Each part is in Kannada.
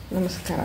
ನಮಸ್ಕಾರ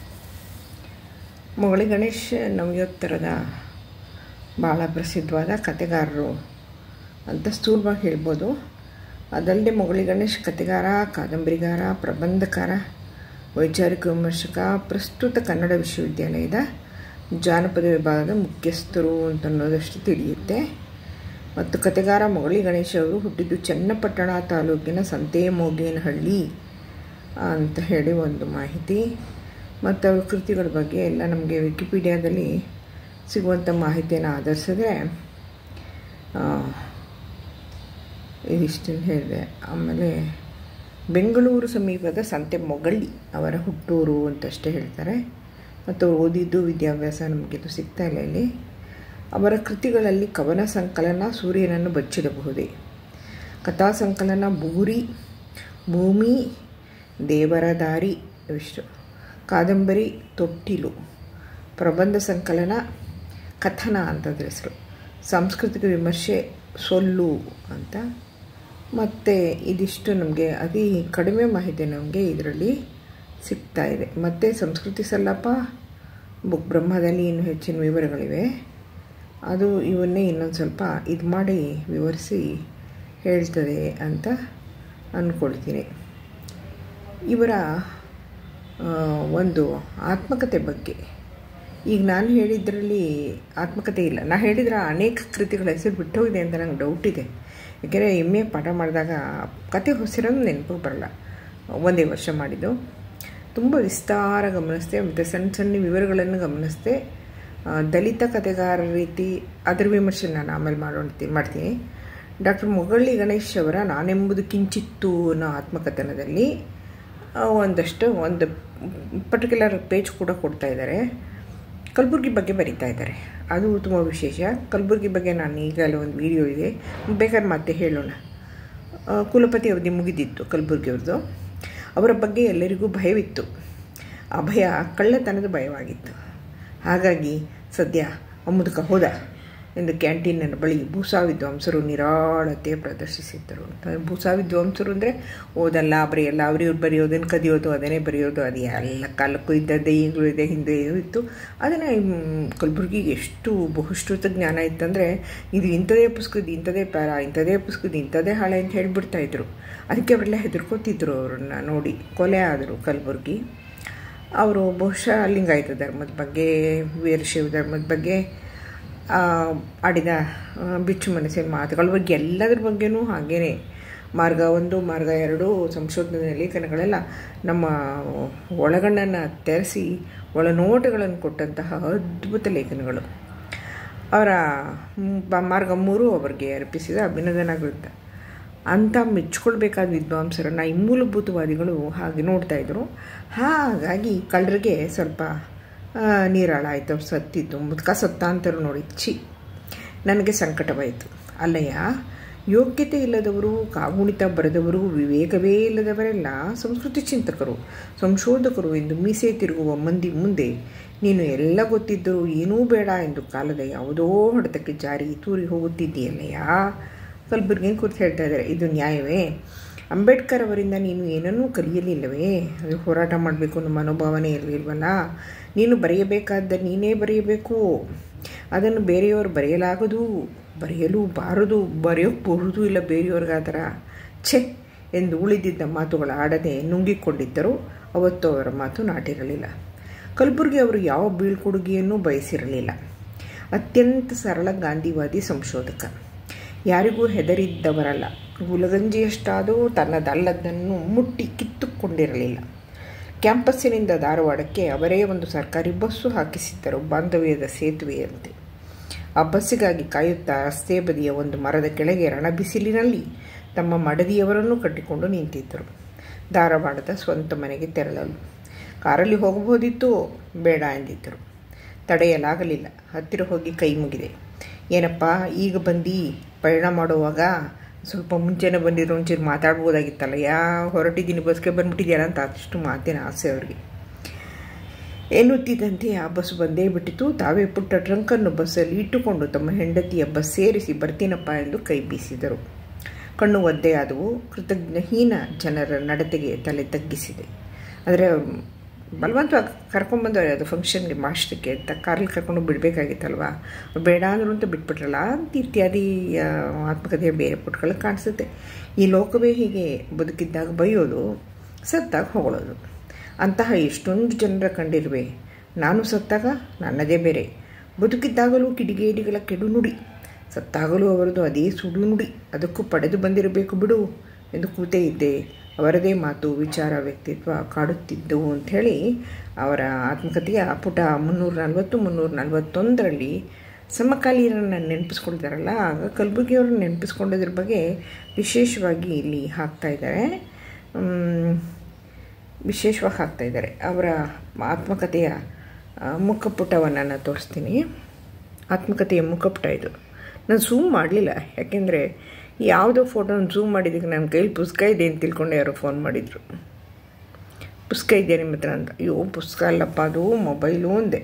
ಮೊಗಳಿ ಗಣೇಶ್ ನವ್ಯೋತ್ತರದ ಭಾಳ ಪ್ರಸಿದ್ಧವಾದ ಕತೆಗಾರರು ಅಂತ ಸ್ಥೂಲವಾಗಿ ಹೇಳ್ಬೋದು ಅದಲ್ಲದೆ ಮೊಗಳಿ ಗಣೇಶ್ ಕತೆಗಾರ ಕಾದಂಬರಿಗಾರ ಪ್ರಬಂಧಕಾರ ವೈಚಾರಿಕ ವಿಮರ್ಶಕ ಪ್ರಸ್ತುತ ಕನ್ನಡ ವಿಶ್ವವಿದ್ಯಾಲಯದ ಜಾನಪದ ವಿಭಾಗದ ಮುಖ್ಯಸ್ಥರು ಅಂತ ಅನ್ನೋದಷ್ಟು ತಿಳಿಯುತ್ತೆ ಮತ್ತು ಕತೆಗಾರ ಮೊಗಳಿ ಗಣೇಶ್ ಅವರು ಹುಟ್ಟಿದ್ದು ಚನ್ನಪಟ್ಟಣ ತಾಲೂಕಿನ ಸಂತೆಮೋಗೇನಹಳ್ಳಿ ಅಂತ ಹೇಳಿ ಒಂದು ಮಾಹಿತಿ ಮತ್ತು ಅವ್ರ ಕೃತಿಗಳ ಬಗ್ಗೆ ಎಲ್ಲ ನಮಗೆ ವಿಕಿಪೀಡಿಯಾದಲ್ಲಿ ಸಿಗುವಂಥ ಮಾಹಿತಿಯನ್ನು ಆಧರಿಸಿದ್ರೆ ಇದಿಷ್ಟನ್ನು ಹೇಳಿದೆ ಆಮೇಲೆ ಬೆಂಗಳೂರು ಸಮೀಪದ ಸಂತೆ ಮೊಗಳಿ ಅವರ ಹುಟ್ಟೂರು ಅಂತಷ್ಟೇ ಹೇಳ್ತಾರೆ ಮತ್ತು ಅವ್ರು ಓದಿದ್ದು ವಿದ್ಯಾಭ್ಯಾಸ ನಮಗಿದು ಸಿಗ್ತಾ ಇಲ್ಲ ಇಲ್ಲಿ ಅವರ ಕೃತಿಗಳಲ್ಲಿ ಕವನ ಸಂಕಲನ ಸೂರ್ಯನನ್ನು ಬಚ್ಚಿಡಬಹುದೇ ಕಥಾ ಸಂಕಲನ ಬೂರಿ ಭೂಮಿ ದೇವರ ದಾರಿ ಇವಿಷ್ಟು ಕಾದಂಬರಿ ತೊಟ್ಟಿಲು ಪ್ರಬಂಧ ಸಂಕಲನ ಕಥನ ಅಂತಂದ್ರೆ ಹೆಸರು ಸಾಂಸ್ಕೃತಿಕ ವಿಮರ್ಶೆ ಸೊಲ್ಲು ಅಂತ ಮತ್ತು ಇದಿಷ್ಟು ನಮಗೆ ಅತಿ ಕಡಿಮೆ ಮಾಹಿತಿ ನಮಗೆ ಇದರಲ್ಲಿ ಸಿಗ್ತಾ ಇದೆ ಮತ್ತು ಸಂಸ್ಕೃತಿ ಸಲ್ಲಪ್ಪ ಬುಕ್ ಬ್ರಹ್ಮದಲ್ಲಿ ಇನ್ನೂ ಹೆಚ್ಚಿನ ವಿವರಗಳಿವೆ ಅದು ಇವನ್ನೇ ಇನ್ನೊಂದು ಸ್ವಲ್ಪ ಇದು ಮಾಡಿ ವಿವರಿಸಿ ಹೇಳ್ತದೆ ಅಂತ ಅಂದ್ಕೊಳ್ತೀನಿ ಇವರ ಒಂದು ಆತ್ಮಕತೆ ಬಗ್ಗೆ ಈಗ ನಾನು ಹೇಳಿದ್ರಲ್ಲಿ ಆತ್ಮಕತೆ ಇಲ್ಲ ನಾನು ಹೇಳಿದ್ರೆ ಅನೇಕ ಕೃತಿಗಳ ಹೆಸರು ಬಿಟ್ಟೋಗಿದೆ ಅಂತ ನಂಗೆ ಡೌಟ್ ಇದೆ ಯಾಕೆಂದರೆ ಎಮ್ ಎ ಪಾಠ ಮಾಡಿದಾಗ ಕತೆ ಹೊಸಿರೋದು ನೆನಪು ಬರಲ್ಲ ಒಂದೇ ವರ್ಷ ಮಾಡಿದ್ದು ತುಂಬ ವಿಸ್ತಾರ ಗಮನಿಸ್ದೆ ಮತ್ತು ಸಣ್ಣ ಸಣ್ಣ ವಿವರಗಳನ್ನು ಗಮನಿಸ್ದೆ ದಲಿತ ಕತೆಗಾರರ ರೀತಿ ಅದರ ವಿಮರ್ಶೆ ನಾನು ಆಮೇಲೆ ಮಾಡೋಣ ಮಾಡ್ತೀನಿ ಡಾಕ್ಟರ್ ಮೊಗಳ್ಳಿ ಗಣೇಶ್ ಅವರ ನಾನೆಂಬುದು ಕಿಂಚಿತ್ತು ಅನ್ನೋ ಆತ್ಮಕಥನದಲ್ಲಿ ಒಂದಷ್ಟು ಒಂದು ಪರ್ಟಿಕ್ಯುಲರ್ ಪೇಜ್ ಕೂಡ ಕೊಡ್ತಾ ಇದ್ದಾರೆ ಕಲಬುರ್ಗಿ ಬಗ್ಗೆ ಬರೀತಾ ಇದ್ದಾರೆ ಅದು ತುಂಬ ವಿಶೇಷ ಕಲಬುರ್ಗಿ ಬಗ್ಗೆ ನಾನು ಈಗಲೇ ಒಂದು ವಿಡಿಯೋ ಇದೆ ಬೇಕಾದ್ರೆ ಮತ್ತೆ ಹೇಳೋಣ ಕುಲಪತಿ ಅವಧಿ ಮುಗಿದಿತ್ತು ಕಲಬುರ್ಗಿ ಅವ್ರದ್ದು ಅವರ ಬಗ್ಗೆ ಎಲ್ಲರಿಗೂ ಭಯವಿತ್ತು ಆ ಭಯ ಕಳ್ಳತನದ ಭಯವಾಗಿತ್ತು ಹಾಗಾಗಿ ಸದ್ಯ ಅಮ್ಮುದಕ ಹೋದ ಎಂದು ಕ್ಯಾಂಟೀನಿನ ಬಳಿ ಭೂಸಾ ವಿದ್ವಾಂಸರು ನಿರಾಳತೆ ಪ್ರದರ್ಶಿಸಿದ್ದರು ಭೂಸಾ ವಿದ್ವಾಂಸರು ಅಂದರೆ ಓದಲ್ಲ ಬರೆಯಲ್ಲ ಅವ್ರಿವ್ರು ಬರೆಯೋದನ್ನು ಕದಿಯೋದು ಅದನ್ನೇ ಬರೆಯೋದು ಅದು ಎಲ್ಲ ಕಾಲಕ್ಕೂ ಇದ್ದದ್ದೇ ಈಗಲೂ ಇದೆ ಹಿಂದೆ ಇತ್ತು ಅದನ್ನು ಕಲಬುರ್ಗಿಗೆ ಎಷ್ಟು ಬಹುಶ್ರುತ ಜ್ಞಾನ ಇತ್ತಂದರೆ ಇದು ಇಂಥದೇ ಪುಸ್ತಕದ ಇಂಥದೇ ಪ್ಯಾರ ಇಂಥದೇ ಪುಸ್ತಕದ ಇಂಥದೇ ಹಾಳೆ ಅಂತ ಹೇಳಿಬಿಡ್ತಾ ಇದ್ರು ಅದಕ್ಕೆ ಅವರೆಲ್ಲ ಹೆದರ್ಕೋತಿದ್ರು ಅವ್ರನ್ನ ನೋಡಿ ಕೊಲೆ ಆದರು ಕಲಬುರ್ಗಿ ಅವರು ಬಹುಶಃ ಲಿಂಗಾಯತ ಧರ್ಮದ ಬಗ್ಗೆ ವೀರಶೈವ ಧರ್ಮದ ಬಗ್ಗೆ ಆಡಿದ ಬಿಚ್ಚು ಮನಸ್ಸಿನ ಮಾತುಗಳ ಬಗ್ಗೆ ಎಲ್ಲದರ ಬಗ್ಗೆನೂ ಹಾಗೇ ಮಾರ್ಗ ಒಂದು ಮಾರ್ಗ ಎರಡು ಸಂಶೋಧನೆ ಲೇಖನಗಳೆಲ್ಲ ನಮ್ಮ ಒಳಗಣ್ಣನ್ನು ತೆರೆಸಿ ಒಳನೋಟಗಳನ್ನು ಕೊಟ್ಟಂತಹ ಅದ್ಭುತ ಲೇಖನಗಳು ಅವರ ಮಾರ್ಗ ಮೂರು ಅವರಿಗೆ ಅರ್ಪಿಸಿದ ಅಭಿನಂದನಾಗ್ರಂಥ ಅಂಥ ಮೆಚ್ಕೊಳ್ಬೇಕಾದ ವಿದ್ವಾಂಸರನ್ನು ಈ ಮೂಲಭೂತವಾದಿಗಳು ಹಾಗೆ ನೋಡ್ತಾ ಇದ್ರು ಹಾಗಾಗಿ ಕಳ್ಳರಿಗೆ ಸ್ವಲ್ಪ ನೀರಾಳ ಆಯಿತು ಅವ್ರು ಸತ್ತಿದ್ದು ಮುದ್ಕ ಸತ್ತ ಅಂತಾರೆ ನೋಡಿ ಛಿ ನನಗೆ ಸಂಕಟವಾಯಿತು ಅಲ್ಲಯ್ಯ ಯೋಗ್ಯತೆ ಇಲ್ಲದವರು ಕಾಗುಣಿತ ಬರೆದವರು ವಿವೇಕವೇ ಇಲ್ಲದವರೆಲ್ಲ ಸಂಸ್ಕೃತಿ ಚಿಂತಕರು ಸಂಶೋಧಕರು ಎಂದು ಮೀಸೆ ತಿರುಗುವ ಮಂದಿ ಮುಂದೆ ನೀನು ಎಲ್ಲ ಗೊತ್ತಿದ್ದರೂ ಏನೂ ಬೇಡ ಎಂದು ಕಾಲದ ಯಾವುದೋ ಹೊಡೆತಕ್ಕೆ ಜಾರಿ ತೂರಿ ಹೋಗುತ್ತಿದ್ದೀಯಲ್ಲಯ್ಯ ಕಲಬುರ್ಗಿ ಕುರಿತು ಹೇಳ್ತಾ ಇದ್ದಾರೆ ಇದು ನ್ಯಾಯವೇ ಅಂಬೇಡ್ಕರ್ ಅವರಿಂದ ನೀನು ಏನನ್ನೂ ಕಲಿಯಲಿಲ್ಲವೇ ಅದು ಹೋರಾಟ ಮಾಡಬೇಕು ಅನ್ನೋ ಮನೋಭಾವನೆ ಇರಲಿಲ್ವಲ್ಲ ನೀನು ಬರೆಯಬೇಕಾದ ನೀನೇ ಬರೆಯಬೇಕು ಅದನ್ನು ಬೇರೆಯವರು ಬರೆಯಲಾಗದು ಬರೆಯಲು ಬಾರದು ಬರೆಯಬಹುದು ಇಲ್ಲ ಬೇರೆಯವ್ರಿಗೆ ಆ ಥರ ಛೆ ಎಂದು ಉಳಿದಿದ್ದ ಮಾತುಗಳ ಆಡದೆ ನುಂಗಿಕೊಂಡಿದ್ದರು ಅವತ್ತು ಅವರ ಮಾತು ನಾಟಿರಲಿಲ್ಲ ಕಲಬುರ್ಗಿ ಅವರು ಯಾವ ಬೀಳ್ಕೊಡುಗೆಯನ್ನೂ ಬಯಸಿರಲಿಲ್ಲ ಅತ್ಯಂತ ಸರಳ ಗಾಂಧಿವಾದಿ ಸಂಶೋಧಕ ಯಾರಿಗೂ ಹೆದರಿದ್ದವರಲ್ಲ ಗುಲಗಂಜಿಯಷ್ಟಾದರೂ ತನ್ನದಲ್ಲದನ್ನು ಮುಟ್ಟಿ ಕಿತ್ತುಕೊಂಡಿರಲಿಲ್ಲ ಕ್ಯಾಂಪಸ್ಸಿನಿಂದ ಧಾರವಾಡಕ್ಕೆ ಅವರೇ ಒಂದು ಸರ್ಕಾರಿ ಬಸ್ಸು ಹಾಕಿಸಿದ್ದರು ಬಾಂಧವ್ಯದ ಸೇತುವೆಯಂತೆ ಆ ಬಸ್ಸಿಗಾಗಿ ಕಾಯುತ್ತಾ ರಸ್ತೆ ಬದಿಯ ಒಂದು ಮರದ ಕೆಳಗೆ ರಣಬಿಸಿಲಿನಲ್ಲಿ ತಮ್ಮ ಮಡದಿಯವರನ್ನು ಕಟ್ಟಿಕೊಂಡು ನಿಂತಿದ್ದರು ಧಾರವಾಡದ ಸ್ವಂತ ಮನೆಗೆ ತೆರಳಲು ಕಾರಲ್ಲಿ ಹೋಗಬಹುದಿತ್ತು ಬೇಡ ಎಂದಿದ್ದರು ತಡೆಯಲಾಗಲಿಲ್ಲ ಹತ್ತಿರ ಹೋಗಿ ಕೈ ಮುಗಿದೆ ಏನಪ್ಪ ಈಗ ಬಂದು ಪಯಣ ಮಾಡುವಾಗ ಸ್ವಲ್ಪ ಮುಂಚೆನೇ ಬಂದಿರೋ ಒಂಚೂರು ಮಾತಾಡ್ಬೋದಾಗಿತ್ತಲ್ಲ ಯಾ ಹೊರಟಿದ್ದೀನಿ ಬಸ್ಗೆ ಬಂದ್ಬಿಟ್ಟಿದ್ಯಲ್ಲ ಅಂತ ಅಷ್ಟು ಮಾತಿನ ಆಸೆ ಅವ್ರಿಗೆ ಎನ್ನುತ್ತಿದ್ದಂತೆ ಆ ಬಸ್ ಬಂದೇ ಬಿಟ್ಟಿತು ತಾವೇ ಪುಟ್ಟ ಟ್ರಂಕನ್ನು ಬಸ್ಸಲ್ಲಿ ಇಟ್ಟುಕೊಂಡು ತಮ್ಮ ಹೆಂಡತಿಯ ಬಸ್ ಸೇರಿಸಿ ಬರ್ತೀನಪ್ಪ ಎಂದು ಕೈ ಬೀಸಿದರು ಕಣ್ಣು ಒದ್ದೆಯಾದವು ಕೃತಜ್ಞಹೀನ ಜನರ ನಡತೆಗೆ ತಲೆ ತಗ್ಗಿಸಿದೆ ಆದರೆ ಬಲವಂತವಾಗಿ ಕರ್ಕೊಂಬಂದವ್ರೆ ಅದು ಫಂಕ್ಷನ್ಗೆ ಮಾಸ್ಟ್ರಿಗೆ ಅಂತ ಕಾರಲ್ಲಿ ಕರ್ಕೊಂಡು ಬಿಡಬೇಕಾಗಿತ್ತಲ್ವ ಬೇಡ ಅಂದರು ಅಂತ ಬಿಟ್ಬಿಟ್ರಲ್ಲ ಅಂತ ಇತ್ಯಾದಿ ಆ, ಆತ್ಮಕಥೆಯ ಬೇರೆ ಪುಟಗಳು ಕಾಣಿಸುತ್ತೆ ಈ ಲೋಕವೇ ಹೀಗೆ ಬದುಕಿದ್ದಾಗ ಬೈಯೋದು ಸತ್ತಾಗ ಹೊಗಳೋದು ಅಂತಹ ಎಷ್ಟೊಂದು ಜನರ ಕಂಡಿರುವೆ ನಾನು ಸತ್ತಾಗ ನನ್ನದೇ ಬೇರೆ ಬದುಕಿದ್ದಾಗಲೂ ಕಿಡಿಗೇಡಿಗಳ ಕೆಡು ನುಡಿ ಸತ್ತಾಗಲೂ ಅವರದು ಅದೇ ಸುಡು ನುಡಿ ಅದಕ್ಕೂ ಪಡೆದು ಬಂದಿರಬೇಕು ಬಿಡು ಎಂದು ಕೂತೇ ಇದ್ದೆ ಅವರದೇ ಮಾತು ವಿಚಾರ ವ್ಯಕ್ತಿತ್ವ ಕಾಡುತ್ತಿದ್ದು ಅಂಥೇಳಿ ಅವರ ಆತ್ಮಕಥೆಯ ಪುಟ ಮುನ್ನೂರ ನಲ್ವತ್ತು ಮುನ್ನೂರ ನಲ್ವತ್ತೊಂದರಲ್ಲಿ ಸಮಕಾಲೀನರನ್ನು ನೆನಪಿಸ್ಕೊಳ್ತಾರಲ್ಲ ಆಗ ಕಲಬುರ್ಗಿಯವ್ರನ್ನ ನೆನಪಿಸ್ಕೊಂಡಿದ್ರ ಬಗ್ಗೆ ವಿಶೇಷವಾಗಿ ಇಲ್ಲಿ ಹಾಕ್ತಾ ಇದ್ದಾರೆ ಮ್, ವಿಶೇಷವಾಗಿ ಹಾಕ್ತಾ ಇದ್ದಾರೆ ಅವರ ಆತ್ಮಕಥೆಯ ಆ, ಮುಖಪುಟವನ್ನು ನಾನು ತೋರಿಸ್ತೀನಿ ಆತ್ಮಕಥೆಯ ಮುಖಪುಟ ಇದು ನಾನು ಝೂಮ್ ಮಾಡಲಿಲ್ಲ ಯಾಕೆಂದರೆ ಯಾವುದೋ ಫೋಟೋನ ಝೂಮ್ ಮಾಡಿದ್ದಕ್ಕೆ ನನ್ನ ಕೈಲಿ ಪುಸ್ತಕ ಇದೆ ಅಂತ ತಿಳ್ಕೊಂಡು ಯಾರೋ ಫೋನ್ ಮಾಡಿದರು ಪುಸ್ತಕ ಇದೆಯಾ ನಿಮ್ಮ ಹತ್ರ ಅಂತ ಅಯ್ಯೋ ಪುಸ್ತಕ ಅಲ್ಲಪ್ಪ ಅದು ಮೊಬೈಲು ಅಂದೆ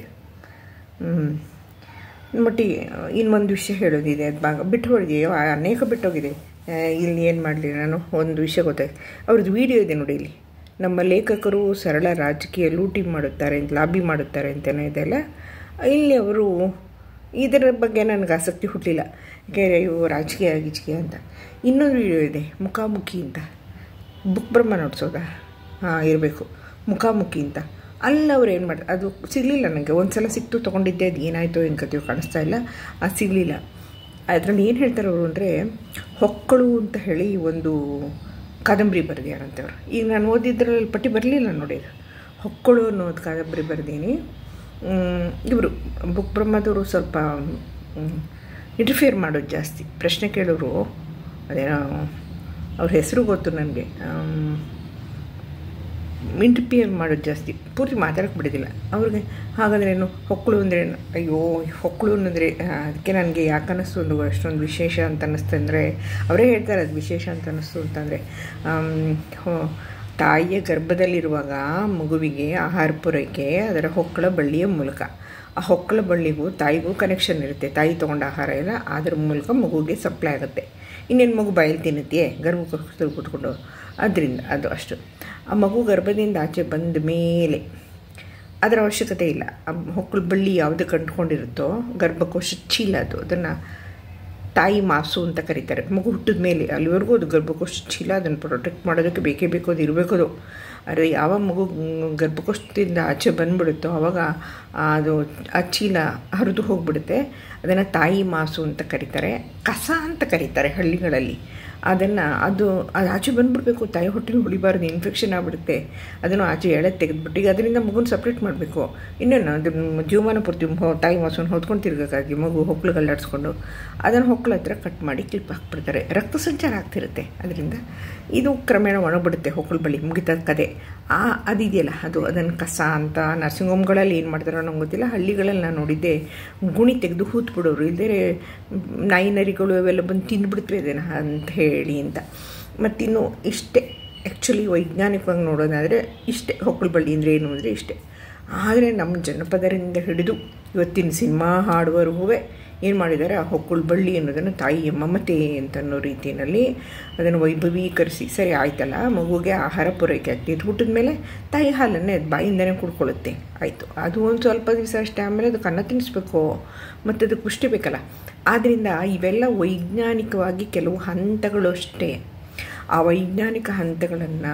ಹ್ಞೂ ಮಟ್ಟಿಗೆ ಇನ್ನೊಂದು ವಿಷಯ ಹೇಳೋದಿದೆ ಅದು ಭಾಗ ಬಿಟ್ಟು ಹೋಗಿದೆಯೋ ಅನೇಕ ಬಿಟ್ಟೋಗಿದೆ ಆ, ಇಲ್ಲಿ ಏನು ಮಾಡಲಿ ನಾನು ಒಂದು ವಿಷಯ ಗೊತ್ತಾಯ್ತು ಅವ್ರದ್ದು ವಿಡಿಯೋ ಇದೆ ನೋಡಿ ಇಲ್ಲಿ ನಮ್ಮ ಲೇಖಕರು ಸರಳ ರಾಜಕೀಯ ಲೂಟಿ ಮಾಡುತ್ತಾರೆ ಅಂತ ಲಾಬಿ ಮಾಡುತ್ತಾರೆ ಅಂತಲೇ ಇದೆಲ್ಲ ಇಲ್ಲಿ ಅವರು ಇದರ ಬಗ್ಗೆ ನನಗೆ ಆಸಕ್ತಿ ಹುಟ್ಟಲಿಲ್ಲ ಯಾಕೆ ಇವು ರಾಜಕೀಯ ಗೀಜಕೀಯ ಅಂತ ಇನ್ನೊಂದು ವಿಡಿಯೋ ಇದೆ ಮುಖಾಮುಖಿ ಅಂತ ಬುಕ್ ಬ್ರಹ್ಮ ನೋಡ್ಸೋದಾ ಹಾಂ ಇರಬೇಕು ಮುಖಾಮುಖಿ ಅಂತ ಅಲ್ಲಿ ಅವ್ರು ಏನು ಮಾಡ್ತಾರೆ ಅದು ಸಿಗಲಿಲ್ಲ ನನಗೆ ಒಂದು ಸಲ ಸಿಕ್ತು ತೊಗೊಂಡಿದ್ದೆ ಅದು ಏನಾಯಿತು ಏನು ಕಥೆಯೋ ಕಾಣಿಸ್ತಾ ಇಲ್ಲ ಅದು ಸಿಗಲಿಲ್ಲ ಅದರಲ್ಲಿ ಏನು ಹೇಳ್ತಾರೆ ಅವರು ಅಂದರೆ ಹೊಕ್ಕಳು ಅಂತ ಹೇಳಿ ಒಂದು ಕಾದಂಬರಿ ಬರೆದಿಯಾರಂತವ್ರು ಈಗ ನಾನು ಓದಿದ್ರಲ್ಲಿ ಪಟ್ಟಿ ಬರಲಿಲ್ಲ ನೋಡಿ ಅದು ಹೊಕ್ಕಳು ಅನ್ನೋದು ಕಾದಂಬರಿ ಬರೆದೀನಿ ಇವರು ಬುಕ್ ಬ್ರಹ್ಮದವರು ಸ್ವಲ್ಪ ಇಂಟರ್ಫಿಯರ್ ಮಾಡೋದು ಜಾಸ್ತಿ ಪ್ರಶ್ನೆ ಕೇಳೋರು ಅದೇನೋ ಅವ್ರ ಹೆಸರು ಗೊತ್ತು ನನಗೆ ಇಂಟರ್ಫಿಯರ್ ಮಾಡೋದು ಜಾಸ್ತಿ ಪೂರ್ತಿ ಮಾತಾಡಕ್ಕೆ ಬಿಡೋದಿಲ್ಲ ಅವ್ರಿಗೆ ಹಾಗಾದ್ರೇನು ಹೊಕ್ಕಳು ಅಂದ್ರೇನು ಅಯ್ಯೋ ಹೊಕ್ಕಳು ಅನ್ನೋದ್ರೆ ಅದಕ್ಕೆ ನನಗೆ ಯಾಕೆ ಅನ್ನಿಸ್ತು ಒಂದು ಅಷ್ಟೊಂದು ವಿಶೇಷ ಅಂತ ಅನ್ನಿಸ್ತು ಅಂದರೆ ಅವರೇ ಹೇಳ್ತಾರೆ ಅದು ವಿಶೇಷ ಅಂತ ಅನ್ನಿಸ್ತು ಅಂತಂದರೆ ತಾಯಿಯ ಗರ್ಭದಲ್ಲಿರುವಾಗ ಮಗುವಿಗೆ ಆಹಾರ ಪೂರೈಕೆ ಅದರ ಹೊಕ್ಕಳ ಬಳ್ಳಿಯ ಮೂಲಕ ಆ ಹೊಕ್ಕಳ ಬಳ್ಳಿಗೂ ತಾಯಿಗೂ ಕನೆಕ್ಷನ್ ಇರುತ್ತೆ ತಾಯಿ ತೊಗೊಂಡ ಆಹಾರ ಎಲ್ಲ ಅದ್ರ ಮೂಲಕ ಮಗುವಿಗೆ ಸಪ್ಲೈ ಆಗುತ್ತೆ ಇನ್ನೇನು ಮಗು ಬಾಯಲ್ಲಿ ತಿನ್ನುತ್ತೆಯೇ ಗರ್ಭಕೋಶದಲ್ಲಿ ಕೂತ್ಕೊಂಡು ಅದರಿಂದ ಅದು ಅಷ್ಟು ಆ ಮಗು ಗರ್ಭದಿಂದ ಆಚೆ ಬಂದ ಮೇಲೆ ಅದರ ಅವಶ್ಯಕತೆ ಇಲ್ಲ ಆ ಹೊಕ್ಕಳು ಬಳ್ಳಿ ಯಾವುದು ಕಂಡುಕೊಂಡಿರುತ್ತೋ ಗರ್ಭಕೋಶ ಚೀಲ ಅದು ಅದನ್ನು ತಾಯಿ ಮಾಸು ಅಂತ ಕರೀತಾರೆ ಮಗು ಹುಟ್ಟಿದ ಮೇಲೆ ಅಲ್ಲಿವರೆಗೂ ಅದು ಗರ್ಭಕೋಶ ಚೀಲ ಅದನ್ನು ಪ್ರೊಟೆಕ್ಟ್ ಮಾಡೋದಕ್ಕೆ ಬೇಕೇ ಬೇಕು ಅದು ಇರಬೇಕು ಅದು ಆದರೆ ಯಾವ ಮಗು ಗರ್ಭಕೋಶದಿಂದ ಆಚೆ ಬಂದ್ಬಿಡುತ್ತೋ ಆವಾಗ ಅದು ಆ ಚೀಲ ಹರಿದು ಹೋಗಿಬಿಡುತ್ತೆ ಅದನ್ನು ತಾಯಿ ಮಾಸು ಅಂತ ಕರೀತಾರೆ ಕಸ ಅಂತ ಕರೀತಾರೆ ಹಳ್ಳಿಗಳಲ್ಲಿ ಅದನ್ನು ಅದು ಅದು ಆಚೆ ಬಂದುಬಿಡ್ಬೇಕು ತಾಯಿ ಹೊಟ್ಟೆಲಿ ಉಳಿಬಾರ್ದು ಇನ್ಫೆಕ್ಷನ್ ಆಗಿಬಿಡುತ್ತೆ ಅದನ್ನು ಆಚೆ ಎಳೆ ತೆಗೆದ್ಬಿಟ್ಟು ಈಗ ಅದರಿಂದ ಮಗುನ ಸಪ್ರೇಟ್ ಮಾಡಬೇಕು ಇನ್ನೇನು ಅದನ್ನು ಜೀವಮಾನ ಪೂರ್ತಿ ಹೊ- ತಾಯಿ ಮಾಸವನ್ನು ಹೊತ್ಕೊಂಡು ತಿರ್ಗೋಕ್ಕಾಗಿ ಮಗು ಹೊಕ್ಕಳು ಗಲ್ಲಾಡಿಸ್ಕೊಂಡು ಅದನ್ನು ಹೊಕ್ಕಳ ಹತ್ರ ಕಟ್ ಮಾಡಿ ಕ್ಲಿಪ್ ಹಾಕ್ಬಿಡ್ತಾರೆ ರಕ್ತ ಸಂಚಾರ ಆಗ್ತಿರುತ್ತೆ ಅದರಿಂದ ಇದು ಕ್ರಮೇಣ ಒಣಗ್ಬಿಡುತ್ತೆ ಹೊಕ್ಕಳು ಬಳಿ ಮುಗಿತ ಕದೆ ಆ ಅದಿದೆಯಲ್ಲ ಅದು ಅದನ್ನು ಕಸ ಅಂತ ನರ್ಸಿಂಗ್ ಹೋಮ್ಗಳಲ್ಲಿ ಏನು ಮಾಡ್ತಾರೋ ನಂಗೆ ಗೊತ್ತಿಲ್ಲ ಹಳ್ಳಿಗಳಲ್ಲಿ ನಾನು ನೋಡಿದ್ದೆ ಗುಣಿ ತೆಗೆದು ಹೂತ್ ಬಿಡೋರು ಇಲ್ಲದೇ ನಾಯಿ ನರಿಗಳು ಅವೆಲ್ಲ ಬಂದು ತಿಂದ್ಬಿಡ್ತವೆ ಅದನ್ನು ಅಂತ ಹೇಳಿ ಅಂತ ಮತ್ತಿನ್ನು ಇಷ್ಟೇ ಆ್ಯಕ್ಚುಲಿ ವೈಜ್ಞಾನಿಕವಾಗಿ ನೋಡೋದಾದರೆ ಇಷ್ಟೇ ಹೊಕ್ಕಳು ಬಳ್ಳಿ ಅಂದರೆ ಏನು ಅಂದರೆ ಇಷ್ಟೇ ಆದರೆ ನಮ್ಮ ಜನಪದರಿಂದ ಹಿಡಿದು ಇವತ್ತಿನ ಸಿನಿಮಾ ಹಾಡುವವರೆಗೂ ಏನು ಮಾಡಿದ್ದಾರೆ ಆ ಹೊಕ್ಕಳು ಬಳ್ಳಿ ಅನ್ನೋದನ್ನು ತಾಯಿಯ ಮಮತೆ ಅಂತ ಅನ್ನೋ ರೀತಿಯಲ್ಲಿ ಅದನ್ನು ವೈಭವೀಕರಿಸಿ ಸರಿ ಆಯ್ತಲ್ಲ ಮಗುಗೆ ಆಹಾರ ಪೂರೈಕೆ ಆಗ್ತಿತ್ತು ಹುಟ್ಟಿದ ಮೇಲೆ ತಾಯಿ ಹಾಲನ್ನೇ ಅದು ಬಾಯಿಂದನೇ ಕುಡ್ಕೊಳ್ಳುತ್ತೆ ಆಯಿತು ಅದು ಒಂದು ಸ್ವಲ್ಪ ದಿವಸ ಅಷ್ಟೇ ಆಮೇಲೆ ಅದಕ್ಕೆ ಅನ್ನ ತಿನ್ನಿಸ್ಬೇಕು ಮತ್ತು ಅದಕ್ಕೆ ಪುಷ್ಟಿ ಬೇಕಲ್ಲ ಆದ್ದರಿಂದ ಇವೆಲ್ಲ ವೈಜ್ಞಾನಿಕವಾಗಿ ಕೆಲವು ಹಂತಗಳು ಅಷ್ಟೇ ಆ ವೈಜ್ಞಾನಿಕ ಹಂತಗಳನ್ನು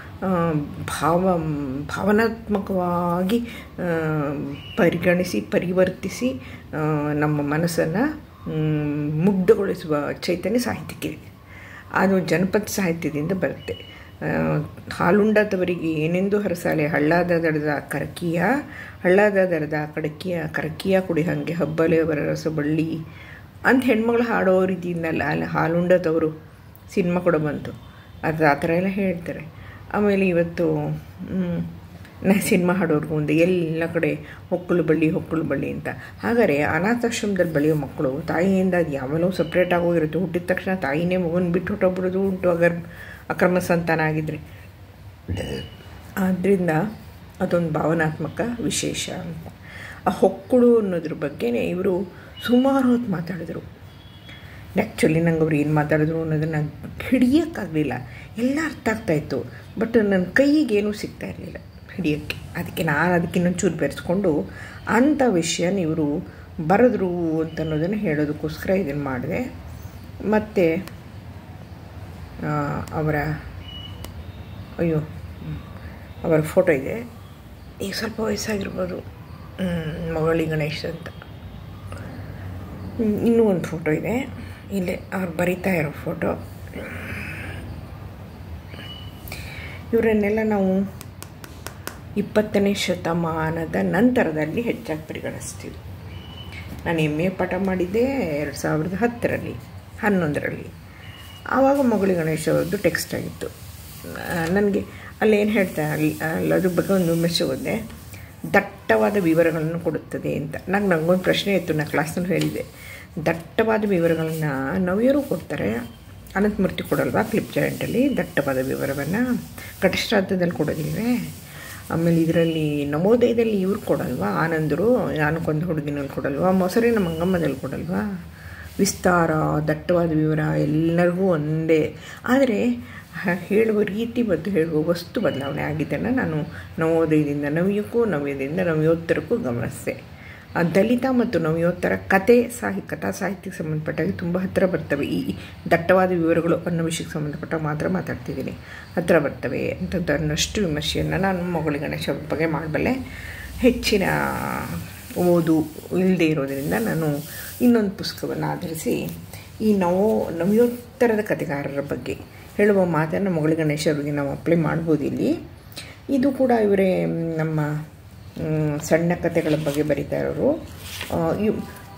ಭಾವ ಭಾವನಾತ್ಮಕವಾಗಿ ಆ, ಪರಿಗಣಿಸಿ ಪರಿವರ್ತಿಸಿ ಆ, ನಮ್ಮ ಮನಸ್ಸನ್ನು ಮುಗ್ಧಗೊಳಿಸುವ ಚೈತನ್ಯ ಸಾಹಿತ್ಯಕ್ಕಿದೆ ಅದು ಜನಪದ ಸಾಹಿತ್ಯದಿಂದ ಬರುತ್ತೆ ಆ, ಹಾಲುಂಡದವರಿಗೆ ಏನೆಂದು ಹರಸಾಲೆ ಹಳ್ಳಾದ ದಡದ ಕರಕಿಯ ಹಳ್ಳಾದ ದಡದ ಕಡಕಿಯ ಕರಕಿಯ ಕುಡಿ ಹಾಗೆ ಹಬ್ಬಲೆ ಅವರ ರಸಬಳ್ಳಿ ಅಂತ ಹೆಣ್ಮಗಳು ಹಾಡೋ ರೀತಿಯಿಂದಲ್ಲ ಅಲ್ಲಿ ಹಾಲುಂಡದವರು ಸಿನಿಮಾ ಕೂಡ ಬಂತು ಅದು ಆ ಥರ ಎಲ್ಲ ಹೇಳ್ತಾರೆ ಆಮೇಲೆ ಇವತ್ತು ಮ್, ನಾ ಸಿನಿಮಾ ಹಾಡೋರ್ಗು ಒಂದು ಎಲ್ಲ ಕಡೆ ಹೊಕ್ಕಳು ಬಳ್ಳಿ ಹೊಕ್ಕಳು ಬಳ್ಳಿ ಅಂತ ಹಾಗಾದರೆ ಅನಾಥಾಶ್ರಮದಲ್ಲಿ ಬೆಳೆಯೋ ಮಕ್ಕಳು ತಾಯಿಯಿಂದ ಅದು ಯಾವಾಗಲೂ ಸಪ್ರೇಟ್ ಆಗೋಗಿರುತ್ತೆ ಹುಟ್ಟಿದ ತಕ್ಷಣ ತಾಯಿನೇ ಮಗನ ಬಿಟ್ಟು ಹೊಟ್ಟೋಗ್ಬಿಡೋದು ಉಂಟು ಅಗರ್ ಅಕ್ರಮ ಸಂತಾನ ಆಗಿದ್ರೆ ಆದ್ದರಿಂದ ಅದೊಂದು ಭಾವನಾತ್ಮಕ ವಿಶೇಷ ಅಂತ ಆ ಹೊಕ್ಕಳು ಅನ್ನೋದ್ರ ಬಗ್ಗೆನೇ ಇವರು ಸುಮಾರು ಹೊತ್ತು ಮಾತಾಡಿದರು ಆ್ಯಕ್ಚುಲಿ ನಂಗೆ ಅವ್ರು ಏನು ಮಾತಾಡಿದ್ರು ಅನ್ನೋದನ್ನು ಹಿಡಿಯೋಕ್ಕಾಗಲಿಲ್ಲ ಎಲ್ಲ ಅರ್ಥ ಆಗ್ತಾಯಿತ್ತು ಬಟ್ ನನ್ನ ಕೈಗೆ ಏನೂ ಸಿಗ್ತಾ ಇರಲಿಲ್ಲ ಹಿಡಿಯೋಕ್ಕೆ ಅದಕ್ಕೆ ನಾನು ಅದಕ್ಕೆ ಇನ್ನೊಂಚೂರು ಬೆರೆಸ್ಕೊಂಡು ಅಂಥ ವಿಷಯನ ಇವರು ಬರೆದ್ರು ಅಂತ ಅನ್ನೋದನ್ನು ಹೇಳೋದಕ್ಕೋಸ್ಕರ ಇದನ್ನು ಮಾಡಿದೆ ಮತ್ತು ಅವರ ಅಯ್ಯೋ ಅವರ ಫೋಟೋ ಇದೆ ಈಗ ಸ್ವಲ್ಪ ವಯಸ್ಸಾಗಿರ್ಬೋದು ಮೊಗಳಿ ಗಣೇಶ್ ಅಂತ ಇನ್ನೂ ಒಂದು ಫೋಟೋ ಇದೆ ಇಲ್ಲೇ ಅವ್ರು ಬರಿತಾ ಇರೋ ಫೋಟೋ ಇವರನ್ನೆಲ್ಲ ನಾವು ಇಪ್ಪತ್ತನೇ ಶತಮಾನದ ನಂತರದಲ್ಲಿ ಹೆಚ್ಚಾಗಿ ಪರಿಗಣಿಸ್ತೀವಿ ನಾನು ಎಮ್ ಎ ಪಾಠ ಮಾಡಿದ್ದೆ ಎರಡು ಸಾವಿರದ ಹತ್ತರಲ್ಲಿ ಹನ್ನೊಂದರಲ್ಲಿ ಆವಾಗ ಮಗಳು ಗಣೇಶ್ ಅವ್ರದ್ದು ಟೆಕ್ಸ್ಟ್ ಆಗಿತ್ತು ನನಗೆ ಅಲ್ಲಿ ಏನು ಹೇಳ್ತಾ ಅಲ್ಲಿ ಅಲ್ಲಿ ಅದ್ರ ಬಗ್ಗೆ ಒಂದು ವಿಮರ್ಶೆ ಓದಿದೆ ದಟ್ಟವಾದ ವಿವರಗಳನ್ನು ಕೊಡುತ್ತದೆ ಅಂತ ನಂಗೆ ನನಗೊಂದು ಪ್ರಶ್ನೆ ಇತ್ತು ನಾನು ಕ್ಲಾಸ್ನಲ್ಲಿ ಹೇಳಿದೆ ದಟ್ಟವಾದ ವಿವರಗಳನ್ನು ನವ್ಯರು ಕೊಡ್ತಾರೆ ಅನಂತಮೂರ್ತಿ ಕೊಡಲ್ವಾ ಕ್ಲಿಪ್ ಜಾಯಿಂಟಲ್ಲಿ ದಟ್ಟವಾದ ವಿವರವನ್ನು ಘಟಶ್ರಾದ್ದದಲ್ಲಿ ಕೊಡೋದಿಲ್ವೇ ಆಮೇಲೆ ಇದರಲ್ಲಿ ನವೋದಯದಲ್ಲಿ ಇವ್ರು ಕೊಡಲ್ವಾ ಆನಂದರು ನಾನಕ್ಕೊಂದು ಹುಡುಗಿನಲ್ಲಿ ಕೊಡಲ್ವಾ ಮೊಸರಿನ ಮಂಗಮ್ಮದಲ್ಲಿ ಕೊಡಲ್ವಾ ವಿಸ್ತಾರ ದಟ್ಟವಾದ ವಿವರ ಎಲ್ಲರಿಗೂ ಒಂದೇ ಆದರೆ ಹೇಳುವ ರೀತಿ ಮತ್ತು ಹೇಳುವ ವಸ್ತು ಬದಲಾವಣೆ ಆಗಿದ್ದನ್ನು ನಾನು ನವೋದಯದಿಂದ ನವ್ಯಕ್ಕೂ ನವ್ಯದಿಂದ ನವ್ಯೋತ್ತರಕ್ಕೂ ಗಮನಿಸಿದೆ ದಲಿತ ಮತ್ತು ನವ್ಯೋತ್ತರ ಕತೆ ಸಾಹಿ ಕಥಾ ಸಾಹಿತ್ಯಕ್ಕೆ ಸಂಬಂಧಪಟ್ಟಾಗ ತುಂಬ ಹತ್ತಿರ ಬರ್ತವೆ ಈ ದಟ್ಟವಾದ ವಿವರಗಳು ಅನ್ನೋ ವಿಷಯಕ್ಕೆ ಸಂಬಂಧಪಟ್ಟ ಮಾತ್ರ ಮಾತಾಡ್ತಿದ್ದೀನಿ ಹತ್ತಿರ ಬರ್ತವೆ ಅಂತದ್ದನ್ನಷ್ಟು ವಿಮರ್ಶೆಯನ್ನು ನಾನು ಮೊಗಳಿ ಗಣೇಶ ಅವ್ರ ಬಗ್ಗೆ ಮಾಡಬಲ್ಲೆ ಹೆಚ್ಚಿನ ಓದು ಇಲ್ಲದೆ ಇರೋದರಿಂದ ನಾನು ಇನ್ನೊಂದು ಪುಸ್ತಕವನ್ನು ಆಧರಿಸಿ ಈ ನವೋ ನವ್ಯೋತ್ತರದ ಕಥೆಗಾರರ ಬಗ್ಗೆ ಹೇಳುವ ಮಾತನ್ನು ಮೊಗಳಿ ಗಣೇಶ ಅವರಿಗೆ ನಾವು ಅಪ್ಲೈ ಮಾಡ್ಬೋದು ಇಲ್ಲಿ ಇದು ಕೂಡ ಇವರೇ ನಮ್ಮ ಸಣ್ಣ ಕಥೆಗಳ ಬಗ್ಗೆ ಬರಿತಾ ಇರೋರು ಇವ್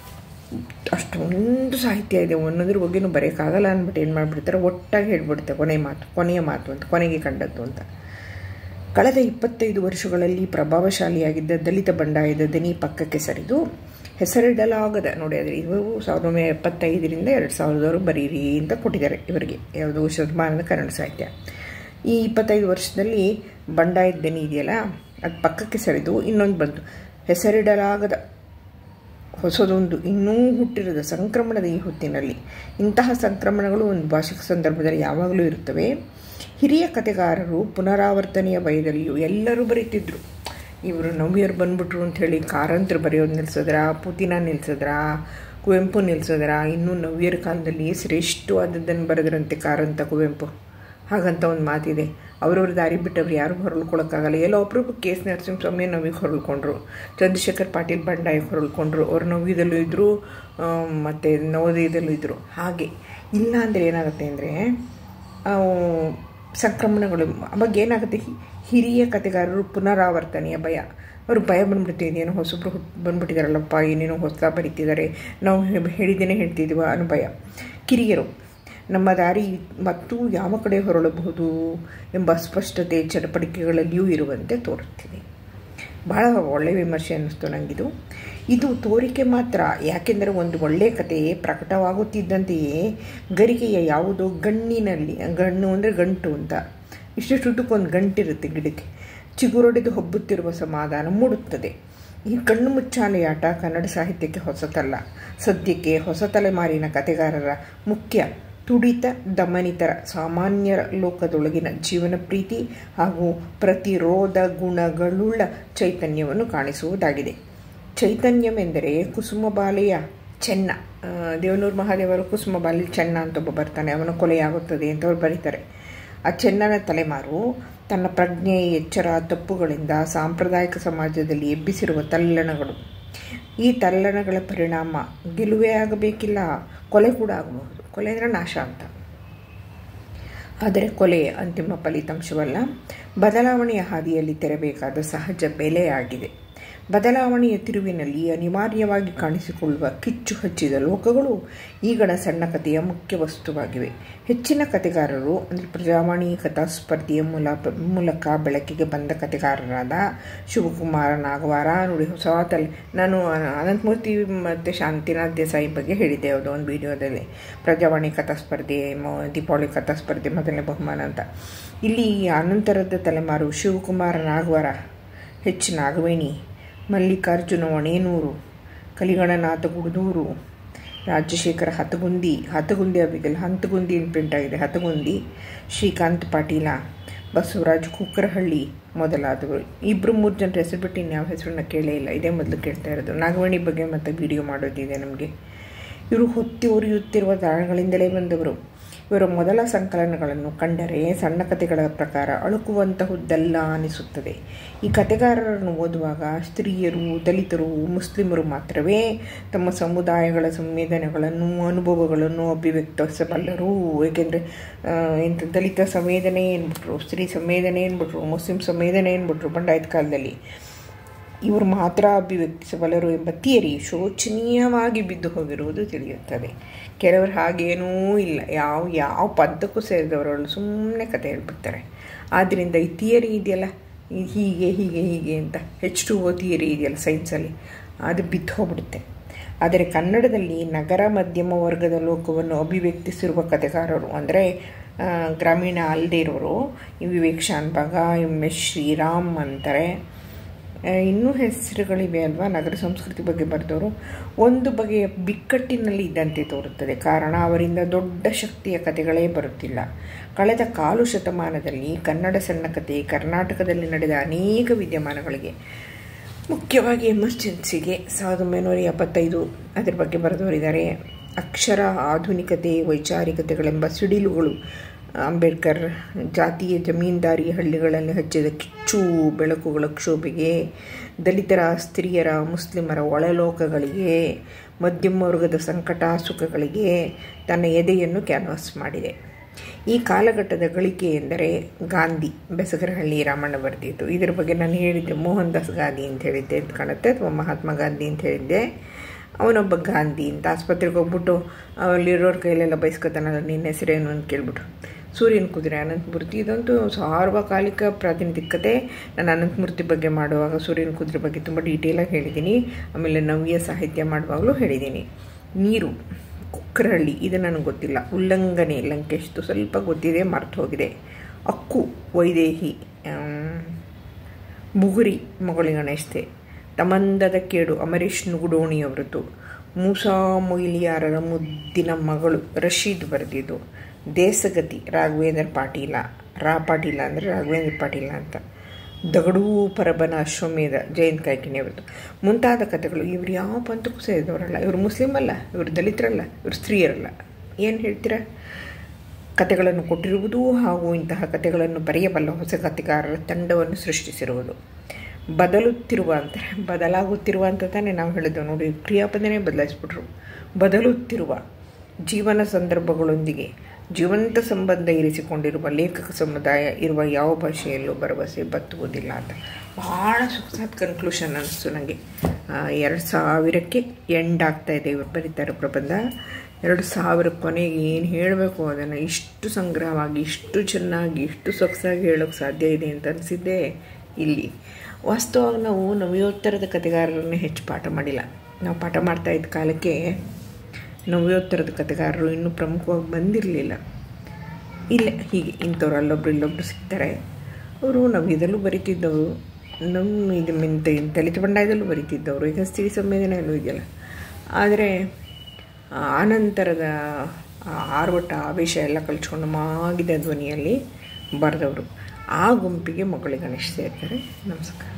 ಅಷ್ಟೊಂದು ಸಾಹಿತ್ಯ ಇದೆ ಒಂದೊಂದ್ರ ಬಗ್ಗೆನೂ ಬರೆಯೋಕ್ಕಾಗಲ್ಲ ಅಂದ್ಬಿಟ್ಟು ಏನು ಮಾಡಿಬಿಡ್ತಾರೆ ಒಟ್ಟಾಗಿ ಹೇಳ್ಬಿಡುತ್ತೆ ಕೊನೆಯ ಮಾತು ಕೊನೆಯ ಮಾತು ಅಂತ ಕೊನೆಗೆ ಕಂಡದ್ದು ಅಂತ ಕಳೆದ ಇಪ್ಪತ್ತೈದು ವರ್ಷಗಳಲ್ಲಿ ಪ್ರಭಾವಶಾಲಿಯಾಗಿದ್ದ ದಲಿತ ಬಂಡಾಯದ ದನಿ ಪಕ್ಕಕ್ಕೆ ಸರಿದು ಹೆಸರಿಡಲಾಗದ ನೋಡಿ ಆದರೆ ಇವರು ಸಾವಿರದ ಒಂಬೈನೂರ ಎಪ್ಪತ್ತೈದರಿಂದ ಎರಡು ಸಾವಿರದವರು ಬರೀರಿ ಅಂತ ಕೊಟ್ಟಿದ್ದಾರೆ ಇವರಿಗೆ ಯಾವುದು ಶತಮಾನದ ಕನ್ನಡ ಸಾಹಿತ್ಯ ಈ ಇಪ್ಪತ್ತೈದು ವರ್ಷದಲ್ಲಿ ಬಂಡಾಯದ ದನಿ ಇದೆಯಲ್ಲ ಅದು ಪಕ್ಕಕ್ಕೆ ಸರಿದು ಇನ್ನೊಂದು ಬಂತು ಹೆಸರಿಡಲಾಗದ ಹೊಸದೊಂದು ಇನ್ನೂ ಹುಟ್ಟಿರದ ಸಂಕ್ರಮಣದ ಈ ಹೊತ್ತಿನಲ್ಲಿ ಇಂತಹ ಸಂಕ್ರಮಣಗಳು ಒಂದು ಭಾಷಿಕ ಸಂದರ್ಭದಲ್ಲಿ ಯಾವಾಗಲೂ ಇರುತ್ತವೆ ಹಿರಿಯ ಕತೆಗಾರರು ಪುನರಾವರ್ತನೆಯ ಭಯದಲ್ಲಿಯೂ ಎಲ್ಲರೂ ಬರೀತಿದ್ರು ಇವರು ನವ್ಯರು ಬಂದ್ಬಿಟ್ರು ಅಂಥೇಳಿ ಕಾರಂತರು ಬರೆಯೋದು ನಿಲ್ಸಿದ್ರ ಪುತಿನ ನಿಲ್ಸಿದ್ರ ಕುವೆಂಪು ನಿಲ್ಸಿದ್ರ ಇನ್ನೂ ನವ್ಯರ ಕಾಲದಲ್ಲಿ ಶ್ರೇಷ್ಠವಾದದ್ದನ್ನು ಬರೆದ್ರಂತೆ ಕಾರಂತ ಕುವೆಂಪು ಹಾಗಂತ ಒಂದು ಮಾತಿದೆ ಅವ್ರವ್ರ ದಾರಿ ಬಿಟ್ಟವ್ರು ಯಾರು ಹೊರಳ್ಕೊಳಕ್ಕಾಗಲ್ಲ ಎಲ್ಲೋ ಒಬ್ರೊಬ್ಬರು ಕೆ ಎಸ್ ನರಸಿಂಹಸ್ವಾಮಿ ನವಿಗೆ ಹೊರಳ್ಕೊಂಡ್ರು ಚಂದ್ರಶೇಖರ್ ಪಾಟೀಲ್ ಬಂಡಾಯಕ್ಕೆ ಹೊರಳ್ಕೊಂಡ್ರು ಅವ್ರು ನವ್ಯದಲ್ಲೂ ಇದ್ದರು ಮತ್ತು ನವೋದಯದಲ್ಲೂ ಇದ್ದರು ಹಾಗೆ ಇಲ್ಲ ಅಂದರೆ ಏನಾಗುತ್ತೆ ಅಂದರೆ ಸಂಕ್ರಮಣಗಳು ಅವಾಗ ಏನಾಗುತ್ತೆ ಹಿರಿಯ ಕತೆಗಾರರು ಪುನರಾವರ್ತನೆಯ ಭಯ ಅವರು ಭಯ ಬಂದ್ಬಿಡ್ತೀವಿ ಇದೇನೋ ಹೊಸಬ್ರು ಹುಟ್ಟು ಬಂದ್ಬಿಟ್ಟಿದಾರಲ್ಲಪ್ಪ ಏನೇನೋ ಹೊಸ ಬರೀತಿದ್ದಾರೆ ನಾವು ಹೇಳಿದ್ದೇನೆ ಹೇಳ್ತಿದ್ದೀವ ಅನ್ನೋ ಭಯ ಕಿರಿಯರು ನಮ್ಮ ದಾರಿ ಮತ್ತು ಯಾವ ಕಡೆ ಹೊರಳಬಹುದು ಎಂಬ ಅಸ್ಪಷ್ಟತೆ ಚಟಪಟಿಕೆಗಳಲ್ಲಿಯೂ ಇರುವಂತೆ ತೋರುತ್ತಿದೆ ಭಾಳ ಒಳ್ಳೆಯ ವಿಮರ್ಶೆ ಅನ್ನಿಸ್ತು ನನಗಿದು ಇದು ತೋರಿಕೆ ಮಾತ್ರ ಯಾಕೆಂದರೆ ಒಂದು ಒಳ್ಳೆಯ ಕತೆ ಪ್ರಕಟವಾಗುತ್ತಿದ್ದಂತೆಯೇ ಗರಿಕೆಯ ಯಾವುದೋ ಗಣ್ಣಿನಲ್ಲಿ ಗಣ್ಣು ಅಂದರೆ ಗಂಟು ಅಂತ ಇಷ್ಟಿಷ್ಟುದಕ್ಕೊಂದು ಗಂಟಿರುತ್ತೆ ಗಿಡಕ್ಕೆ ಚಿಗುರೊಡೆದು ಹಬ್ಬುತ್ತಿರುವ ಸಮಾಧಾನ ಮೂಡುತ್ತದೆ ಈ ಕಣ್ಣು ಮುಚ್ಚಾಲೆಯಾಟ ಕನ್ನಡ ಸಾಹಿತ್ಯಕ್ಕೆ ಹೊಸತಲ್ಲ ಸದ್ಯಕ್ಕೆ ಹೊಸ ತಲೆಮಾರಿನ ಕತೆಗಾರರ ಮುಖ್ಯ ತುಡಿತ ದಮನಿತರ ಸಾಮಾನ್ಯರ ಲೋಕದೊಳಗಿನ ಜೀವನ ಪ್ರೀತಿ ಹಾಗೂ ಪ್ರತಿರೋಧ ಗುಣಗಳುಳ್ಳ ಚೈತನ್ಯವನ್ನು ಕಾಣಿಸುವುದಾಗಿದೆ ಚೈತನ್ಯವೆಂದರೆ ಕುಸುಮಬಾಲೆಯ ಚೆನ್ನ ದೇವನೂರು ಮಹಾದೇವರು ಕುಸುಮಬಾಲಿ ಚೆನ್ನ ಅಂತ ಒಬ್ಬ ಬರ್ತಾನೆ ಅವನ ಕೊಲೆಯಾಗುತ್ತದೆ ಅಂತ ಅವ್ರು ಬರೀತಾರೆ ಆ ಚೆನ್ನನ ತಲೆಮಾರು ತನ್ನ ಪ್ರಜ್ಞೆ ಎಚ್ಚರ ತಪ್ಪುಗಳಿಂದ ಸಾಂಪ್ರದಾಯಿಕ ಸಮಾಜದಲ್ಲಿ ಎಬ್ಬಿಸಿರುವ ತಲ್ಲಣಗಳು ಈ ತಲ್ಲಣಗಳ ಪರಿಣಾಮ ಗೆಲುವೇ ಆಗಬೇಕಿಲ್ಲ ಕೊಲೆ ಕೂಡ ಆಗಬಹುದು ಕೊಲೆ ಅಂದರೆ ನಾಶ ಅಂತ ಆದರೆ ಕೊಲೆ ಅಂತಿಮ ಫಲಿತಾಂಶವಲ್ಲ ಬದಲಾವಣೆಯ ಹಾದಿಯಲ್ಲಿ ತೆರಬೇಕಾದ ಸಹಜ ಬೆಲೆಯಾಗಿದೆ ಬದಲಾವಣೆಯ ತಿರುವಿನಲ್ಲಿ ಅನಿವಾರ್ಯವಾಗಿ ಕಾಣಿಸಿಕೊಳ್ಳುವ ಕಿಚ್ಚು ಹಚ್ಚಿದ ಲೋಕಗಳು ಈಗಣ ಸಣ್ಣ ಕಥೆಯ ಮುಖ್ಯ ವಸ್ತುವಾಗಿವೆ ಹೆಚ್ಚಿನ ಕತೆಗಾರರು ಅಂದರೆ ಪ್ರಜಾವಾಣಿ ಕಥಾ ಸ್ಪರ್ಧೆಯ ಮೂಲ ಮೂಲಕ ಬೆಳಕಿಗೆ ಬಂದ ಕತೆಗಾರರಾದ ಶಿವಕುಮಾರ ನಾಗವಾರ ನೋಡಿ ಹೊಸ ತಲೆ ನಾನು ಅನಂತಮೂರ್ತಿ ಮತ್ತು ಶಾಂತಿನಾಥ್ ದೇಸಾಯಿ ಬಗ್ಗೆ ಹೇಳಿದ್ದೆ ಯಾವುದೋ ಒಂದು ವಿಡಿಯೋದಲ್ಲಿ ಪ್ರಜಾವಾಣಿ ಕಥಾ ಸ್ಪರ್ಧೆ ದೀಪಾವಳಿ ಕಥಾ ಸ್ಪರ್ಧೆ ಮೊದಲನೇ ಬಹುಮಾನ ಅಂತ ಇಲ್ಲಿ ಅನಂತರದ ತಲೆಮಾರು ಶಿವಕುಮಾರ ನಾಗವಾರ ಹೆಚ್ ನಾಗವೇಣಿ ಮಲ್ಲಿಕಾರ್ಜುನ ಒಣೇನೂರು ಕಲಿಗಣನಾಥ ಗುಡದೂರು ರಾಜಶೇಖರ ಹತಗುಂದಿ ಹತಗುಂದಿ ಅಬಿಗಲ್ ಹಂತಗುಂದಿ ಪ್ರಿಂಟ್ ಆಗಿದೆ ಹತಗುಂದಿ ಶ್ರೀಕಾಂತ್ ಪಾಟೀಲ ಬಸವರಾಜ್ ಕುಕ್ಕರಹಳ್ಳಿ ಮೊದಲಾದವರು ಇಬ್ಬರು ಮೂರು ಜನರ ಹೆಸರು ಬಿಟ್ಟು ಇನ್ಯಾವ ಹೆಸರನ್ನ ಕೇಳೇ ಇಲ್ಲ ಇದೇ ಮೊದಲು ಕೇಳ್ತಾ ಇರೋದು ನಾಗವಾಣಿ ಬಗ್ಗೆ ಮತ್ತೆ ವಿಡಿಯೋ ಮಾಡೋದಿದೆ ನಮಗೆ ಇವರು ಹೊತ್ತಿ ಉರಿಯುತ್ತಿರುವ ದಾಳಗಳಿಂದಲೇ ಬಂದವರು ಇವರ ಮೊದಲ ಸಂಕಲನಗಳನ್ನು ಕಂಡರೆ ಸಣ್ಣ ಕಥೆಗಳ ಪ್ರಕಾರ ಅಳುಕುವಂತಹುದ್ದಲ್ಲ ಅನಿಸುತ್ತದೆ ಈ ಕಥೆಗಾರರನ್ನು ಓದುವಾಗ ಸ್ತ್ರೀಯರು ದಲಿತರು ಮುಸ್ಲಿಮರು ಮಾತ್ರವೇ ತಮ್ಮ ಸಮುದಾಯಗಳ ಸಂವೇದನೆಗಳನ್ನು ಅನುಭವಗಳನ್ನು ಅಭಿವ್ಯಕ್ತಿಸಬಲ್ಲರು ಏಕೆಂದರೆ ಎಂತ ದಲಿತ ಸಂವೇದನೆ ಏನ್ಬಿಟ್ರು ಸ್ತ್ರೀ ಸಂವೇದನೆ ಏನ್ಬಿಟ್ರು ಮುಸ್ಲಿಂ ಸಂವೇದನೆ ಏನ್ಬಿಟ್ರು ಬಂಡಾಯದ ಕಾಲದಲ್ಲಿ ಇವರು ಮಾತ್ರ ಅಭಿವ್ಯಕ್ತಿಸಬಲ್ಲರು ಎಂಬ ಥಿಯರಿ ಶೋಚನೀಯವಾಗಿ ಬಿದ್ದು ಹೋಗಿರುವುದು ತಿಳಿಯುತ್ತದೆ ಕೆಲವರು ಹಾಗೇನೂ ಇಲ್ಲ ಯಾವ ಯಾವ ಪದಕ್ಕೂ ಸೇರಿದವರಳು ಸುಮ್ಮನೆ ಕತೆ ಹೇಳ್ಬಿಡ್ತಾರೆ ಆದ್ದರಿಂದ ಈ ಥಿಯರಿ ಇದೆಯಲ್ಲ ಹೀಗೆ ಹೀಗೆ ಹೀಗೆ ಅಂತ ಹೆಚ್ ಟು ಓ ಥಿಯರಿ ಇದೆಯಲ್ಲ ಸೈನ್ಸಲ್ಲಿ ಅದು ಬಿದ್ದು ಹೋಗ್ಬಿಡುತ್ತೆ ಆದರೆ ಕನ್ನಡದಲ್ಲಿ ನಗರ ಮಧ್ಯಮ ವರ್ಗದ ಲೋಕವನ್ನು ಅಭಿವ್ಯಕ್ತಿಸಿರುವ ಕಥೆಗಾರರು ಅಂದರೆ ಗ್ರಾಮೀಣ ಅಲ್ಲದೆ ಇರೋರು ವಿವೇಕ್ ಶಾನ್ಭಾಗ ಎಮ್ ಎಸ್ ಶ್ರೀರಾಮ್ ಅಂತಾರೆ ಇನ್ನೂ ಹೆಸರುಗಳಿವೆ ಅಲ್ವಾ ನಗರ ಸಂಸ್ಕೃತಿ ಬಗ್ಗೆ ಬರೆದವರು ಒಂದು ಬಗೆಯ ಬಿಕ್ಕಟ್ಟಿನಲ್ಲಿ ಇದ್ದಂತೆ ತೋರುತ್ತದೆ ಕಾರಣ ಅವರಿಂದ ದೊಡ್ಡ ಶಕ್ತಿಯ ಕಥೆಗಳೇ ಬರುತ್ತಿಲ್ಲ ಕಳೆದ ಕಾಲು ಶತಮಾನದಲ್ಲಿ ಕನ್ನಡ ಸಣ್ಣ ಕಥೆ ಕರ್ನಾಟಕದಲ್ಲಿ ನಡೆದ ಅನೇಕ ವಿದ್ಯಮಾನಗಳಿಗೆ ಮುಖ್ಯವಾಗಿ ಎಮರ್ಜೆನ್ಸಿಗೆ ಸಾವಿರದ ಒಂಬೈನೂರ ಎಪ್ಪತ್ತೈದು ಅದರ ಬಗ್ಗೆ ಬರೆದವರಿದ್ದಾರೆ ಅಕ್ಷರ ಆಧುನಿಕತೆ ವೈಚಾರಿಕತೆಗಳೆಂಬ ಸಿಡಿಲುಗಳು ಅಂಬೇಡ್ಕರ್ ಜಾತಿಯ ಜಮೀನ್ದಾರಿ ಹಳ್ಳಿಗಳಲ್ಲಿ ಹಚ್ಚಿದ ಕಿಚ್ಚು ಬೆಳಕುಗಳ ಕ್ಷೋಭೆಗೆ ದಲಿತರ ಸ್ತ್ರೀಯರ ಮುಸ್ಲಿಮರ ಒಳಲೋಕಗಳಿಗೆ ಮಧ್ಯಮ ವರ್ಗದ ಸಂಕಟ ಸುಖಗಳಿಗೆ ತನ್ನ ಎದೆಯನ್ನು ಕ್ಯಾನ್ವಾಸ್ ಮಾಡಿದೆ ಈ ಕಾಲಘಟ್ಟದ ಗಳಿಕೆ ಎಂದರೆ ಗಾಂಧಿ ಬೆಸಗರಹಳ್ಳಿ ರಾಮಣ್ಣ ಬರೆದಿದ್ದು ಇದರ ಬಗ್ಗೆ ನಾನು ಹೇಳಿದ್ದೆ ಮೋಹನ್ ದಾಸ್ ಗಾಂಧಿ ಅಂತ ಹೇಳಿದ್ದೆ ಅಂತ ಕಾಣುತ್ತೆ ಅಥವಾ ಮಹಾತ್ಮ ಗಾಂಧಿ ಅಂತ ಹೇಳಿದ್ದೆ ಅವನೊಬ್ಬ ಗಾಂಧಿ ಅಂತ ಆಸ್ಪತ್ರೆಗೆ ಹೋಗ್ಬಿಟ್ಟು ಅಲ್ಲಿರೋರ ಕೈಲೆಲ್ಲ ಬಯಸ್ಕೊತಾನಲ್ಲ ನಿನ್ನ ಹೆಸರೇನು ಅಂತ ಕೇಳ್ಬಿಟ್ಟು ಸೂರ್ಯನ ಕುದುರೆ ಅನಂತಮೂರ್ತಿ ಇದಂತೂ ಸಾರ್ವಕಾಲಿಕ ಪ್ರಾತಿನಿಧಿಕತೆ ನಾನು ಅನಂತಮೂರ್ತಿ ಬಗ್ಗೆ ಮಾಡುವಾಗ ಸೂರ್ಯನ ಕುದುರೆ ಬಗ್ಗೆ ತುಂಬ ಡೀಟೇಲಾಗಿ ಹೇಳಿದ್ದೀನಿ ಆಮೇಲೆ ನವ್ಯ ಸಾಹಿತ್ಯ ಮಾಡುವಾಗಲೂ ಹೇಳಿದ್ದೀನಿ ನೀರು ಕುಕ್ಕರಹಳ್ಳಿ ಇದು ನನಗೆ ಗೊತ್ತಿಲ್ಲ ಉಲ್ಲಂಘನೆ ಲಂಕೇಶ್ದು ಸ್ವಲ್ಪ ಗೊತ್ತಿದೆ ಮರ್ತು ಹೋಗಿದೆ ಅಕ್ಕು ವೈದೇಹಿ ಬುಗುರಿ ಮೊಗಳಿ ಗಣೇಶ್ತೆ ತಮಂದದ ಕೇಡು ಅಮರೀಶ್ ನುಗುಡೋಣಿಯವರದ್ದು ಮೂಸಾ ಮೊಯ್ಲಿಯಾರರ ಮುದ್ದಿನ ಮಗಳು ರಶೀದ್ ಬರೆದಿದ್ದು ದೇಸಗತಿ ರಾಘವೇಂದ್ರ ಪಾಟೀಲ ರಾ ಪಾಟೀಲ ಅಂದರೆ ರಾಘವೇಂದ್ರ ಪಾಟೀಲ ಅಂತ ದಗಡೂ ಪರಬನ ಅಶ್ವಮೇಧ ಜಯಂತ್ ಕಾಯ್ಕಿಣಿಯವರದ್ದು ಮುಂತಾದ ಕಥೆಗಳು ಇವರು ಯಾವ ಪಂಥಕ್ಕೂ ಸೇರಿದವರಲ್ಲ ಇವರು ಮುಸ್ಲಿಮ್ ಅಲ್ಲ ಇವರು ದಲಿತರಲ್ಲ ಇವರು ಸ್ತ್ರೀಯರಲ್ಲ ಏನು ಹೇಳ್ತೀರಾ ಕಥೆಗಳನ್ನು ಕೊಟ್ಟಿರುವುದು ಹಾಗೂ ಇಂತಹ ಕಥೆಗಳನ್ನು ಬರೆಯಬಲ್ಲ ಹೊಸ ಕಥೆಗಾರರ ತಂಡವನ್ನು ಸೃಷ್ಟಿಸಿರುವುದು ಬದಲುತ್ತಿರುವ ಅಂತಾರೆ ಬದಲಾಗುತ್ತಿರುವ ಅಂತ ತಾನೇ ನಾವು ಹೇಳಿದ್ದೆವು ನೋಡಿ ಕ್ರಿಯಾಪದನೇ ಬದಲಾಯಿಸ್ಬಿಟ್ರು ಬದಲುತ್ತಿರುವ ಜೀವನ ಸಂದರ್ಭಗಳೊಂದಿಗೆ ಜೀವಂತ ಸಂಬಂಧ ಇರಿಸಿಕೊಂಡಿರುವ ಲೇಖಕ ಸಮುದಾಯ ಇರುವ ಯಾವ ಭಾಷೆಯಲ್ಲೂ ಭರವಸೆ ಬತ್ತುವುದಿಲ್ಲ ಅಂತ ಭಾಳ ಸೊಗಸಾದ ಕನ್ಕ್ಲೂಷನ್ ಅನ್ನಿಸ್ತು ನನಗೆ ಎರಡು ಸಾವಿರಕ್ಕೆ ಎಂಡ್ ಆಗ್ತಾ ಇದೆ ಇವರು ಬರೀತಾರೆ ಪ್ರಬಂಧ ಎರಡು ಸಾವಿರ ಕೊನೆಗೆ ಏನು ಹೇಳಬೇಕು ಅದನ್ನು ಇಷ್ಟು ಸಂಗ್ರಹವಾಗಿ ಇಷ್ಟು ಚೆನ್ನಾಗಿ ಇಷ್ಟು ಸೊಗಸಾಗಿ ಹೇಳೋಕ್ಕೆ ಸಾಧ್ಯ ಇದೆ ಅಂತ ಅನಿಸಿದ್ದೆ ಇಲ್ಲಿ ವಾಸ್ತವವಾಗಿ ನಾವು ನವಯೋತ್ತರದ ಕಥೆಗಾರರನ್ನೇ ಹೆಚ್ಚು ಪಾಠ ಮಾಡಿಲ್ಲ ನಾವು ಪಾಠ ಮಾಡ್ತಾ ಇದ್ದ ಕಾಲಕ್ಕೆ ನವಯೋತ್ತರದ ಕಥೆಗಾರರು ಇನ್ನೂ ಪ್ರಮುಖವಾಗಿ ಬಂದಿರಲಿಲ್ಲ ಇಲ್ಲೇ ಹೀಗೆ ಇಂಥವ್ರು ಅಲ್ಲೊಬ್ರು ಇಲ್ಲೊಬ್ರು ಸಿಗ್ತಾರೆ ಅವರು ನವ್ಯದಲ್ಲೂ ಬರಿತಿದ್ದವರು ನಮ್ಮ ಇದು ಮಿಂತ ದಲಿತ ಬಂಡಾಯದಲ್ಲೂ ಬರಿತಿದ್ದವರು ಈಗ ಸ್ತ್ರೀ ಸಂವೇದನೆಯಲ್ಲೂ ಇದೆಯಲ್ಲ ಆದರೆ ಆನಂತರದ ಆರ್ಭಟ ಆವೇಶ ಎಲ್ಲ ಕಳ್ಸ್ಕೊಂಡು ಮಾಗಿದ ಧ್ವನಿಯಲ್ಲಿ ಬರೆದವರು ಆ ಗುಂಪಿಗೆ ಮಕ್ಕಳಿಗೆ ಗಣೇಶ್ ಸೇರ್ತಾರೆ ನಮಸ್ಕಾರ